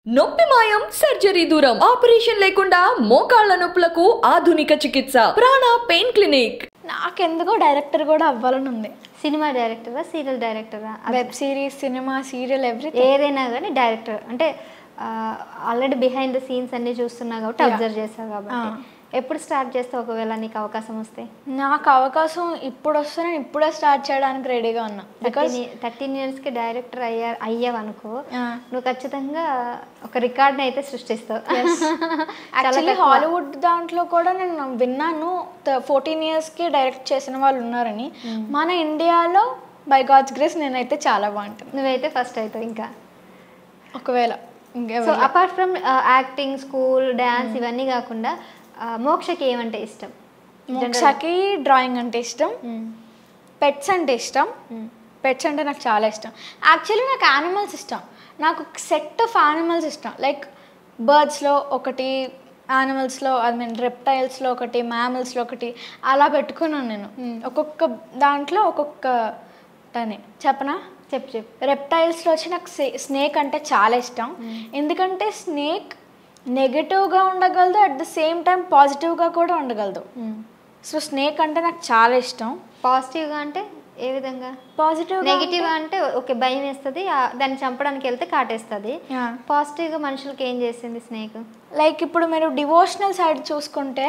నొప్పి మాయం సర్జరీ దూరం ఆపరేషన్ లేకుండా మోకాళ్ల నొప్పులకు ఆధునిక చికిత్స ప్రాణ పెయిన్ క్లినిక్ నాకెందుకో డైరెక్టర్ కూడా అవ్వాలని ఉంది సినిమా డైరెక్టరా సీరియల్ డైరెక్టరా web series cinema serial everything ఏదైనా కానీ డైరెక్టర్ అంటే ఆల్రెడీ బిహైండ్ ద సీన్స్ అన్ని చూస్తున్నా కాబట్టి అబ్జర్వ్ చేస్తావు కాబట్టి ఎప్పుడు స్టార్ట్ చేస్తావు ఒకవేళ నీకు అవకాశం వస్తే నాకు అవకాశం ఇప్పుడు వస్తే నేను ఇప్పుడే స్టార్ట్ చేయడానికి రెడీగా ఉన్నా బికాస్ థర్టీన్ ఇయర్స్కి డైరెక్టర్ అయ్యా అయ్యావు అనుకో Ah. నువ్వు ఖచ్చితంగా ఒక రికార్డ్ని అయితే సృష్టిస్తావు యాక్చువల్లీ హాలీవుడ్ దాంట్లో కూడా నేను విన్నాను ఫోర్టీన్ ఇయర్స్కి డైరెక్ట్ చేసిన వాళ్ళు ఉన్నారని మన ఇండియాలో బై గాడ్స్ గ్రేస్ నేనైతే చాలా బాగుంటుంది నువ్వైతే ఫస్ట్ అవుతావు ఇంకా ఒకవేళ సో ఇంకెవరు apart from acting school dance ఇవన్నీ కాకుండా ఆ, మోక్షకి ఏమంటే ఇష్టం మోక్షకి డ్రాయింగ్ అంటే ఇష్టం పెట్స్ అంటే ఇష్టం పెట్స్ అంటే నాకు చాలా ఇష్టం యాక్చువల్లీ నాకు యానిమల్స్ ఇష్టం నాకు సెట్ ఆఫ్ యానిమల్స్ ఇష్టం లైక్ బర్డ్స్లో ఒకటి యానిమల్స్లో ఐ మీన్ రెప్టైల్స్లో ఒకటి మ్యామల్స్లో ఒకటి అలా పెట్టుకున్నాను నేను ఒక్కొక్క దాంట్లో ఒక్కొక్క దాన్ని చెప్పనా చెప్పు చెప్పు రెప్టైల్స్లో వచ్చి నాకు స్నేక్ అంటే చాలా ఇష్టం ఎందుకంటే స్నేక్ నెగటివ్గా ఉండగలదు అట్ ద సేమ్ టైం పాజిటివ్గా కూడా ఉండగలదు సో స్నేక్ అంటే నాకు చాలా ఇష్టం పాజిటివ్గా అంటే ఏ విధంగా పాజిటివ్ నెగిటివ్ అంటే ఓకే భయం వేస్తుంది ఆ- దాన్ని చంపడానికి వెళ్తే కాటేస్తుంది Yeah. పాజిటివ్గా మనుషులకి ఏం చేసింది స్నేక్ లైక్ ఇప్పుడు మీరు డివోషనల్ సైడ్ చూసుకుంటే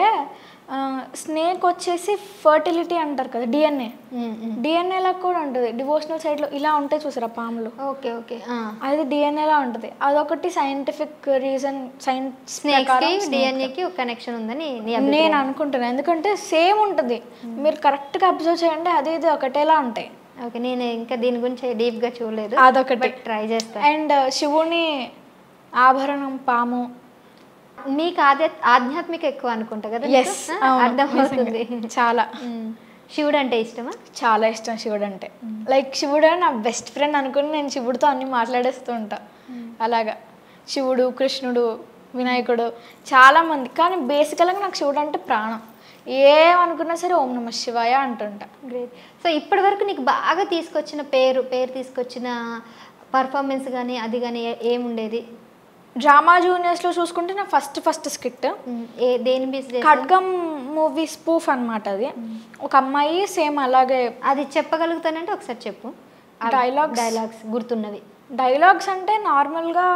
స్నేక్ వచ్చేసి ఫర్టిలిటీ అంటారు కదా డిఎన్ఏ డిఎన్ఏలా కూడా ఉంటుంది డివోషనల్ సైడ్లో ఇలా ఉంటాయి చూసారా పాములు ఓకే ఓకే అది డిఎన్ఏలా ఉంటుంది అదొకటి సైంటిఫిక్ రీజన్ సైన్స్ స్నేక్స్కి డిఎన్ఏకి ఒక కనెక్షన్ ఉందని నీ అభిప్రాయం. నేను అనుకుంటున్నాను ఎందుకంటే సేమ్ ఉంటుంది మీరు కరెక్ట్గా అబ్జర్వ్ చేయండి అది ఇది ఒకటేలా ఉంటాయి ఓకే నేను ఇంకా దీని గురించి డీప్గా చూడలేదు అదొకటి ట్రై చేస్తాను అండ్ శివుని ఆభరణం పాము మీకు ఆధ్యా ఆధ్యాత్మిక ఎక్కువ అనుకుంటా కదా నీకు? ఎస్ ఆ, అర్థమవుతుంది చాలా ఉమ్. శివుడు అంటే ఇష్టమా చాలా ఇష్టం శివుడు అంటే లైక్ శివుడు నా బెస్ట్ ఫ్రెండ్ అనుకుని నేను శివుడితో అన్ని మాట్లాడేస్తూ ఉంటా అలాగా శివుడు కృష్ణుడు వినాయకుడు చాలా మంది కానీ బేసికల్గా నాకు శివుడు అంటే ప్రాణం ఏమనుకున్నా సరే ఓం నమ శివాయ అంటుంటా గ్రేట్ సో ఇప్పటి వరకు నీకు బాగా తీసుకొచ్చిన పేరు పేరు తీసుకొచ్చిన పర్ఫార్మెన్స్ కానీ అది కానీ ఏముండేది డ్రామా జూనియర్స్లో చూసుకుంటే నా ఫస్ట్ ఫస్ట్ స్కిట్ ఉమ్, ఏ దేని బేస్ చేసావు? ఖడ్గం మూవీ స్పూఫ్ అన్నమాట అది ఒక అమ్మాయి సేమ్ అలాగే అది చెప్పగలుగుతానంటే ఒకసారి చెప్పు Dialogues? డైలాగ్స్ గుర్తున్నవి డైలాగ్స్ అంటే నార్మల్గా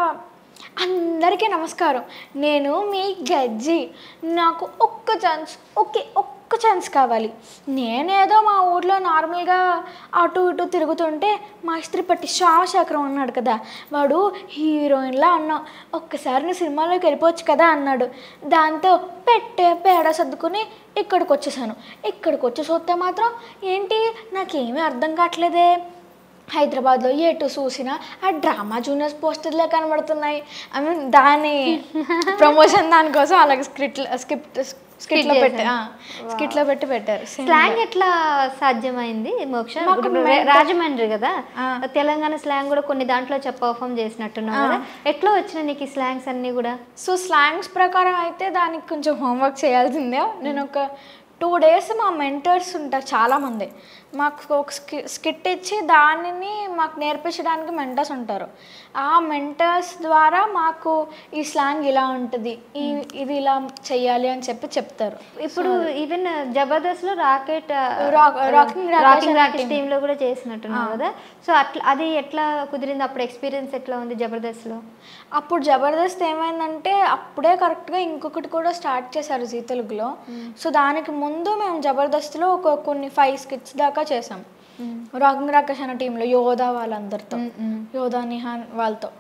అందరికీ నమస్కారం నేను మీ గజ్జి నాకు ఒక్క ఛాన్స్ ఒకే ఒక్క ఛాన్స్ కావాలి నేనేదో మా ఊర్లో నార్మల్గా అటు ఇటు తిరుగుతుంటే మా ఇస్త్రీ పట్టి శ్యామశేఖరం అన్నాడు కదా వాడు హీరోయిన్లా అన్నావు ఒక్కసారి నువ్వు సినిమాలోకి వెళ్ళిపోవచ్చు కదా అన్నాడు దాంతో పెట్టే పేడ సర్దుకుని ఇక్కడికి వచ్చేసాను ఇక్కడికి వచ్చి చూస్తే మాత్రం ఏంటి నాకేమీ అర్థం కావట్లేదే హైదరాబాద్లో ఎటు చూసినా ఆ డ్రామా జూనియర్స్ పోస్టర్లే కనబడుతున్నాయి ఐ మీన్ దాని ప్రమోషన్ దానికోసం అలాగే స్క్రిప్ట్ స్క్రిప్ట్ స్కిట్లో పెట్టి స్కిట్లో పెట్టి పెట్టారు స్లాంగ్ ఎట్లా సాధ్యమైంది మోక్ష ఇప్పుడు రా- రాజమండ్రి కదా తెలంగాణ స్లాంగ్ కూడా కొన్ని దాంట్లో చెప్ప పర్ఫామ్ చేసినట్టున్నావు కదా ఎట్లా వచ్చిన నీకు ఈ స్లాంగ్స్ అన్ని కూడా సో స్లాంగ్స్ ప్రకారం అయితే దానికి కొంచెం హోంవర్క్ చేయాల్సిందే నేను ఒక టూ డేస్ మా మెంటర్స్ ఉంటారు చాలామంది మాకు ఒక స్కి స్కిట్ ఇచ్చి దానిని మాకు నేర్పించడానికి మెంటర్స్ ఉంటారు ఆ మెంటర్స్ ద్వారా మాకు ఈ స్లాంగ్ ఇలా ఉంటుంది ఈ ఇది ఇలా చెయ్యాలి అని చెప్పి చెప్తారు ఇప్పుడు ఈవెన్ జబర్దస్త్ లో rocket Rock- Rocking Rakesh rocking అనే రాకెట్ టీమ్ లో కూడా చేసినట్టున్నావు కదా సో అట్లా అది ఎట్లా కుదిరింది అప్పుడు ఎక్స్పీరియన్స్ ఎట్లా ఉంది జబర్దస్త్ లో అప్పుడు జబర్దస్త్ ఏమైందంటే అప్పుడే కరెక్ట్గా ఇంకొకటి కూడా స్టార్ట్ చేశారు జీ తెలుగులో సో దానికి ముందు మేము జబర్దస్త్లో ఒక కొన్ని ఫైవ్ స్కిట్స్ దాకా చేసాం రాకింగ్ రాకేష్ అనే టీంలో యోధా వాళ్ళందరితో యోధా నిహాన్ వాళ్ళతో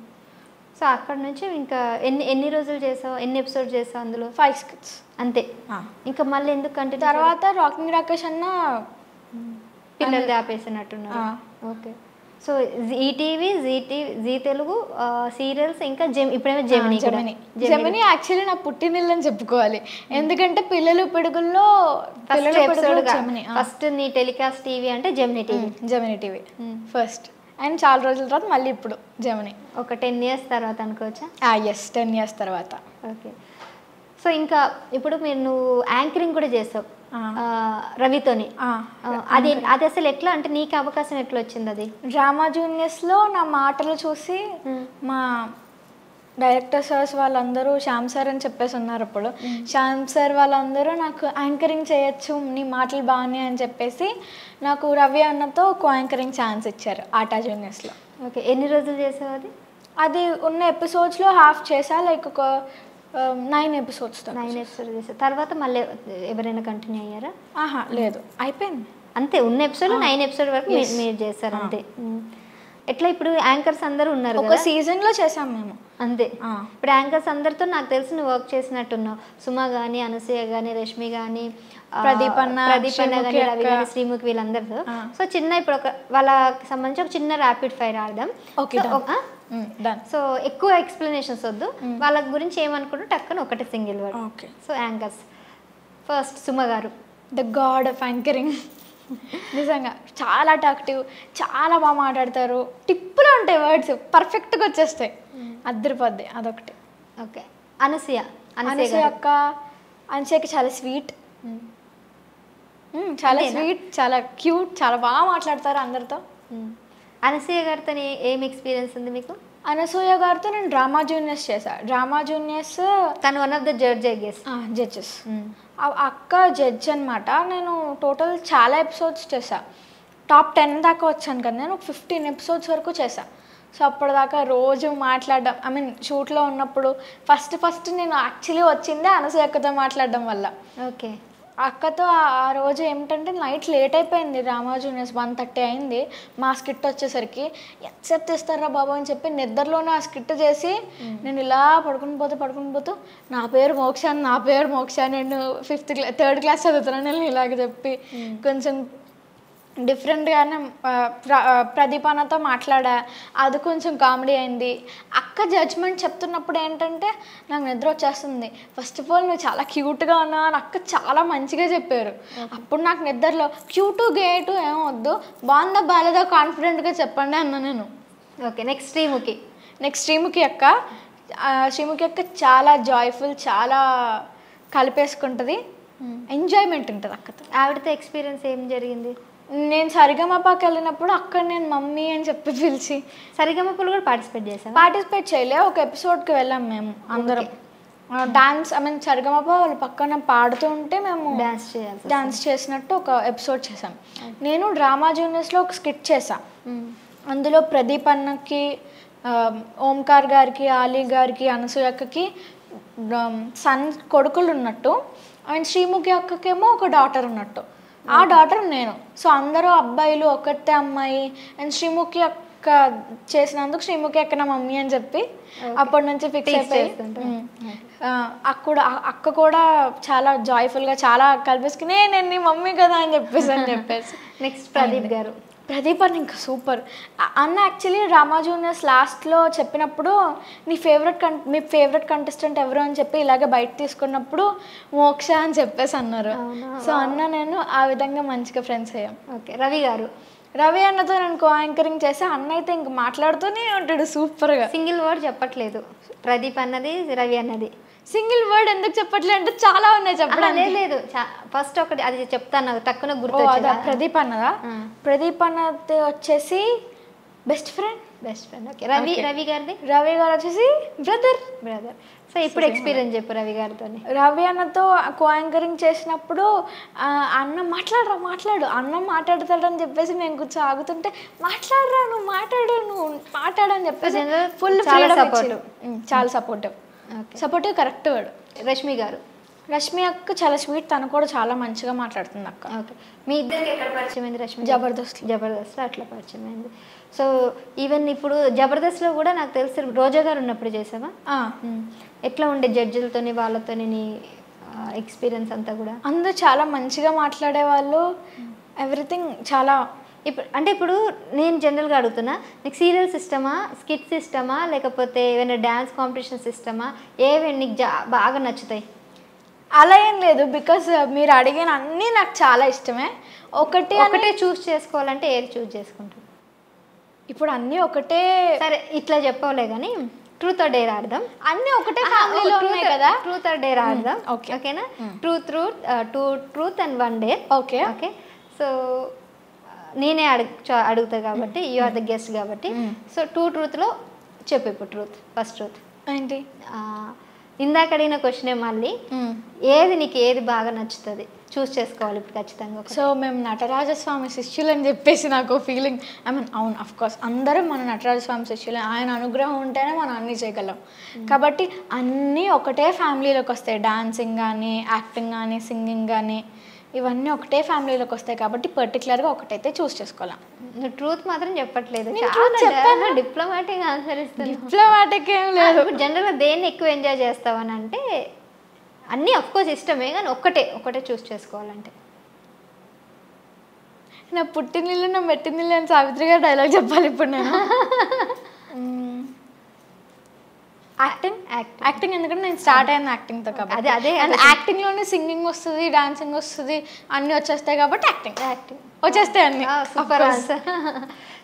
సో అక్కడ నుంచి ఇంకా ఎన్ని ఎన్ని రోజులు చేసావు ఎన్ని ఎపిసోడ్ చేసావు అందులో ఫైవ్ స్కిట్స్ అంతే ఇంకా మళ్ళీ ఎందుకు కంటిన్యూ తర్వాత రాకింగ్ రాకేష్ అన్న పిల్లలు ఆపేసినట్టున్నారు ఆ. Okay so ETV Zee TV Zee Telugu serials ఇంకా జెమ్ ఇప్పుడేమో జెమిని కూడా. జమిని జమిని యాక్చువల్లీ నా పుట్టినిల్లు అని చెప్పుకోవాలి ఎందుకంటే పిల్లలు పిడుగుల్లో ఫస్ట్ పిల్లలు ఎపిసోడ్ పిడుగుల్లో జమిని ఆ. ఫస్ట్ నీ టెలికాస్ట్ టీవీ అంటే Gemini TV Gemini TV first and చాలా రోజుల తర్వాత మళ్ళీ ఇప్పుడు జమిని ఒక టెన్ ఇయర్స్ తర్వాత అనుకోవచ్చా ఎస్ టెన్ ఇయర్స్ తర్వాత ఓకే సో ఇంకా ఇప్పుడు మీరు నువ్వు యాంకరింగ్ కూడా చేసావు ఆ. ఆ, రవితోని ఆ, ఆ, అది అది అసలు ఎట్లా అంటే నీకు అవకాశం ఎట్లా వచ్చింది అది డ్రామా జూనియర్స్లో నా మాటలు చూసి మా డైరెక్టర్ సార్స్ వాళ్ళందరూ శ్యామ్ సార్ అని చెప్పేసి ఉన్నారు అప్పుడు శ్యామ్ సార్ వాళ్ళందరూ నాకు యాంకరింగ్ చేయొచ్చు నీ మాటలు బాగున్నాయి అని చెప్పేసి నాకు రవి అన్నతో కో యాంకరింగ్ ఛాన్స్ ఇచ్చారు ఆటా జూనియర్స్లో ఓకే ఎన్ని రోజులు చేసావు అది అది ఉన్న ఎపిసోడ్స్లో హాఫ్ చేసా లైక్ ఒక నైన్ ఎపిసోడ్స్ నైన్ ఎపిసోడ్ చేసావు తర్వాత మళ్ళీ ఎవరైనా కంటిన్యూ అయ్యారా ఆహా లేదు అయిపోయింది అంతే ఉన్న ఎపిసోడ్ నైన్ ఎపిసోడ్ వరకు మీరు మీరు చేస్తారు అంతే ఉమ్. ఎట్లా ఇప్పుడు యాంకర్స్ అందరూ ఉన్నారు ఒక కదా సీజన్లో చేసాం మేము అంతే ఆ. ఇప్పుడు యాంకర్స్ అందరితో నాకు తెలిసి నువ్వు వర్క్ చేసినట్టున్నావు సుమ కానీ అనసూయ కానీ రష్మి కానీ ప్రదీప్ అన్న, ప్రదీప్ అన్న శ్రీముఖి కానీ రవి అక్క. కానీ శ్రీముఖి వీళ్ళందరితో ఆ. సో చిన్న ఇప్పుడు ఒక వాళ్ళకి సంబంధించి ఒక చిన్న ర్యాపిడ్ ఫైర్ ఆడదాం Okay, సో, done. ఆ? డన్ సో ఎక్కువ ఎక్స్ప్లెనేషన్స్ వద్దు వాళ్ళ గురించి ఏమనుకుంటూ టక్కన ఒకటే single word okay so anchors first Suma garu the God of anchoring నిజంగా చాలా అట్రాక్టివ్ చాలా బాగా మాట్లాడతారు టిప్పులో ఉంటాయి వర్డ్స్ పర్ఫెక్ట్గా వచ్చేస్తాయి అద్దరిపోద్ది అదొకటి ఓకే అనసూయ అనసూయ అనసూయ గారు అక్క అనసూయకి చాలా స్వీట్ చాలా అంతేనా? స్వీట్ చాలా క్యూట్ చాలా బాగా మాట్లాడతారు అందరితో ఉమ్. అనసూయ గారితో ఏం ఎక్స్పీరియన్స్ ఉంది మీకు అనసూయ గారితో నేను డ్రామా జూనియర్స్ చేశా డ్రామా జూనియర్స్ తను one of the judge I guess judges అక్క జడ్జ్ అనమాట నేను టోటల్ చాలా ఎపిసోడ్స్ చేశా టాప్ టెన్ దాకా వచ్చాను కదా నేను ఒక ఫిఫ్టీన్ ఎపిసోడ్స్ వరకు చేశా సో అప్పటిదాకా రోజు మాట్లాడడం ఐ మీన్ షూట్లో ఉన్నప్పుడు ఫస్ట్ ఫస్ట్ నేను యాక్చువల్లీ వచ్చిందే అనసూయ అక్కతో మాట్లాడడం వల్ల ఓకే అక్కతో ఆ ఆ రోజు ఏమిటంటే నైట్ లేట్ అయిపోయింది రామా జూనియర్స్ వన్ థర్టీ అయింది మా స్కిట్ వచ్చేసరికి ఎంతసేపు తెస్తారా బాబు అని చెప్పి నిద్రలోనే ఆ స్కిట్ చేసి నేను ఇలా పడుకుని పోతూ పడుకుని పోతూ నా పేరు మోక్ష అని, నా పేరు మోక్ష నేను ఫిఫ్త్ క్లా థర్డ్ క్లాస్ చదువుతున్నాను నేను ఇలాగ చెప్పి కొంచెం డిఫరెంట్గానే ఆ, ప్ర ఆ, ప్రదీప్ అన్నతో మాట్లాడా అది కొంచెం కామెడీ అయింది అక్క జడ్జ్మెంట్ చెప్తున్నప్పుడు ఏంటంటే నాకు నిద్ర వచ్చేస్తుంది ఫస్ట్ ఆఫ్ ఆల్ నువ్వు చాలా క్యూట్గా ఉన్నావు అని అక్క చాలా మంచిగా చెప్పారు అప్పుడు నాకు నిద్రలో క్యూటు గేటు ఏం వద్దు బాగుందా బాలేదా కాన్ఫిడెంట్గా చెప్పండి అన్న నేను okay next Sreemukhi next Sreemukhi అక్క ఆ, శ్రీముఖి అక్క చాలా జాయ్ఫుల్ చాలా కలిపేసుకుంటుంది ఎంజాయ్మెంట్ ఉంటుంది అక్కతో ఆవిడతో ఎక్స్పీరియన్స్ ఏం జరిగింది నేను సరిగమపాకి వెళ్ళినప్పుడు అక్కడ నేను మమ్మీ అని చెప్పి పిలిచి సరిగమపులు కూడా పార్టిసిపేట్ చేసావా పార్టిసిపేట్ చేయలే ఒక ఎపిసోడ్కి వెళ్ళాం మేము అందరం డాన్స్ ఐ మీన్ సరిగమప వాళ్ళు పక్కన పాడుతూ ఉంటే మేము డాన్స్ చేయాల్సి డాన్స్ చేసినట్టు ఒక ఎపిసోడ్ చేసాం నేను డ్రామా జూనియర్స్లో ఒక స్కిట్ చేసా అందులో ప్రదీప్ అన్నకి ఆ, ఓంకార్ గారికి ఆలీ గారికి అనసూయక్కకి సన్ కొడుకులు ఉన్నట్టు అండ్ శ్రీముఖి అక్కకేమో ఒక డాటర్ ఉన్నట్టు ఆ డాటర్ నేను సో అందరూ అబ్బాయిలు ఒకటే అమ్మాయి అండ్ శ్రీముఖి అక్క చేసినందుకు శ్రీముఖి అక్క నా మమ్మీ అని చెప్పి అప్పటి నుంచి ఫిక్స్ Tease అయిపోయి చేస్తుంటారు. ఉమ్. ఆ, అక్క కూడా ఆ- అక్క కూడా చాలా జాయ్ఫుల్గా చాలా కలిపేసుకుని "ఏ, నేను నీ మమ్మీ కదా అని చెప్పేసి అని చెప్పేసి నెక్స్ట్ ప్రదీప్ గారు ప్రదీప్ అన్న ఇంకా సూపర్ అన్న యాక్చువల్లీ రామా జూనియర్స్ లాస్ట్లో చెప్పినప్పుడు నీ ఫేవరెట్ కం మీ ఫేవరెట్ కంటెస్టెంట్ ఎవరు అని చెప్పి ఇలాగే బయట తీసుకున్నప్పుడు మోక్ష అని చెప్పేసి అన్నారు సో అన్న నేను ఆ విధంగా మంచిగా ఫ్రెండ్స్ అయ్యాం ఓకే రవి గారు రవి అన్నతో నేను కో యాంకరింగ్ చేస్తే అన్న అయితే ఇంక మాట్లాడుతూనే ఉంటాడు సూపర్గా సింగిల్ వర్డ్ చెప్పట్లేదు ప్రదీప్ అన్నది రవి అన్నది సింగిల్ వర్డ్ ఎందుకు చెప్పట్లే అంటే చాలా ఉన్నాయి ఆహా, చెప్పడానికి లేదు లేదు ఫస్ట్ ఒకటి అది చెప్తాను నాకు తక్కువ గుర్తు ఓ, అదా వచ్చేదా ప్రదీప్ అన్నదా ఆ. ప్రదీప్ అన్నది వచ్చేసి best friend best friend okay Ravi Ravi గారిది రవి గారు వచ్చేసి బ్రదర్ బ్రదర్ సో ఇప్పుడు ఎక్స్పీరియన్స్ చెప్పు రవి గారితో రవి అన్నతో కో యాంకరింగ్ చేసినప్పుడు ఆ, అన్న మాట్లాడరా మాట్లాడు అన్న మాట్లాడతాడని చెప్పేసి నేను కూర్చో ఆగుతుంటే మాట్లాడరా నువ్వు మాట్లాడు నువ్వు మాట్లాడు అని చెప్పేసి General ఫుల్ చాలా supportive. చాలా supportive okay supportive correct word Rashmi garu Rashmi అక్క చాలా స్వీట్ తను కూడా చాలా మంచిగా మాట్లాడుతుంది అక్క ఓకే మీ ఇద్దరికి ఎక్కడ పరిచయం అయింది రష్మి జబర్దస్త్ జబర్దస్త్లో అట్లా పరిచయం అయింది సో ఈవెన్ ఇప్పుడు జబర్దస్త్లో కూడా నాకు తెలిసి రోజా గారు ఉన్నప్పుడు చేసావా ఆ, ఎట్లా ఉండే జడ్జిలతోని వాళ్ళతోని నీ ఎక్స్పీరియన్స్ అంతా కూడా అందరూ చాలా మంచిగా మాట్లాడేవాళ్ళు ఎవ్రీథింగ్ చాలా ఇప్పుడు అంటే ఇప్పుడు నేను జనరల్గా అడుగుతున్నా నీకు సీరియల్ సిస్టమా స్కిట్ సిస్టమా లేకపోతే ఏమైనా డ్యాన్స్ కాంపిటీషన్ సిస్టమా ఏవి నీకు జా బాగా నచ్చుతాయి అలా ఏం లేదు బికాస్ మీరు అడిగిన అన్నీ నాకు చాలా ఇష్టమే ఒకటి అని- ఒకటే చూస్ చేసుకోవాలంటే ఏది చూస్ చేసుకుంటాం ఇప్పుడు అన్నీ ఒకటే సరే ఇట్లా చెప్పవలే కానీ ట్రూత్ ఆర్ డేర్ ఆడదాం అన్నీ ఒకటే ఫ్యామిలీలో ఉన్నాయి కదా ట్రూత్ ఆర్ డేర్ ఆడదాం okay. ఓకేనా truth truth two truth and one dare okay okay so నేనే అడుగు అడుగుతా కాబట్టి యు ఆర్ ద గెస్ట్ కాబట్టి సో టూ ట్రూత్లో చెప్పు ఇప్పుడు ట్రూత్ ఫస్ట్ ట్రూత్ ఏంటి ఆ, ఇందాక అడిగిన క్వశ్చనే మళ్ళీ మ్మ్. ఏది నీకు ఏది బాగా నచ్చుతుంది చూస్ చేసుకోవాలి ఇప్పుడు ఖచ్చితంగా ఒకటి. సో మేము నటరాజస్వామి శిష్యులు అని చెప్పేసి నాకు ఫీలింగ్ ఐ మీన్ అవును అఫ్ కోర్స్ అందరం మన నటరాజస్వామి శిష్యులు ఆయన అనుగ్రహం ఉంటేనే మనం అన్నీ చేయగలం కాబట్టి అన్నీ ఒకటే ఫ్యామిలీలోకి వస్తాయి డాన్సింగ్ కానీ యాక్టింగ్ కానీ సింగింగ్ కానీ ఇవన్నీ ఒకటే ఫ్యామిలీలోకి వస్తాయి కాబట్టి పర్టికులర్గా ఒకటైతే చూస్ చేసుకోవాలి నువ్వు ట్రూత్ మాత్రం చెప్పట్లేదు నేను truth చెప్పాను. డిప్లొమాటిక్ ఆన్సర్ ఇస్తుంది డిప్లొమాటిక్ ఏం లేదు జనరల్గా దేన్ని ఎక్కువ ఎంజాయ్ చేస్తావని అంటే అన్నీ అఫ్ కోర్స్ ఇష్టమే కానీ ఒక్కటే ఒక్కటే చూస్ చేసుకోవాలంటే నా పుట్టినిల్లు నా మెట్టినిల్లు అని సావిత్రి గారు డైలాగ్ చెప్పాలి ఇప్పుడు నేను యాక్టింగ్ Acting. యాక్టింగ్ ఎందుకంటే నేను స్టార్ట్ అయింది యాక్టింగ్తో కాబట్టి అదే- అదే అండ్ అదే. యాక్టింగ్లోనే సింగింగ్ వస్తుంది డాన్సింగ్ వస్తుంది అన్నీ వచ్చేస్తాయి కాబట్టి యాక్టింగ్ యాక్టింగ్ వచ్చేస్తాయి అన్ని సూపర్ ఆన్సర్